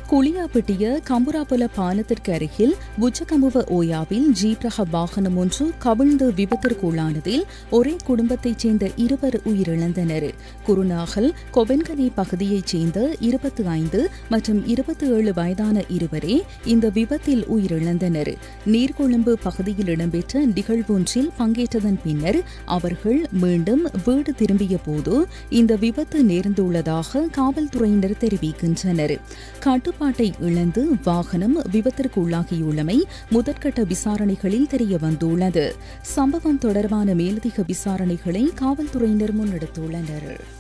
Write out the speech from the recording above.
குளியாப்பட்டிய கம்புராபுல பாலத்திற்கு அருகில் புச்சகமுவ ஓயாவில் ஜீப் ரக வாகனம் ஒன்று கவிழ்ந்து விபத்திற்குள்ளானதில் ஒரே குடும்பத்தைச் சேர்ந்த இருவர் உயிரிழந்தனர் குருநாகல் கொபென்கனி பகுதியைச் சேர்ந்த இருபத்தி ஐந்து மற்றும் இருபத்தி ஏழு வயதான இருவரே இந்த விபத்தில் உயிரிழந்தனர் நீர்கொழும்பு பகுதியில் இடம்பெற்ற நிகழ்வொன்றில் பங்கேற்றதன் பின்னர் அவர்கள் மீண்டும் வீடு திரும்பிய போது இந்த விபத்து நேர்ந்துள்ளதாக காவல்துறையினர் தெரிவிக்கின்றனர் கட்டுப்பாட்டை இழந்து வாகனம் விபத்திற்குள்ளாகியுள்ளமை முதற்கட்ட விசாரணைகளில் தெரியவந்துள்ளது சம்பவம் தொடர்பான மேலதிக விசாரணைகளை காவல்துறையினர் முன்னெடுத்துள்ளனர்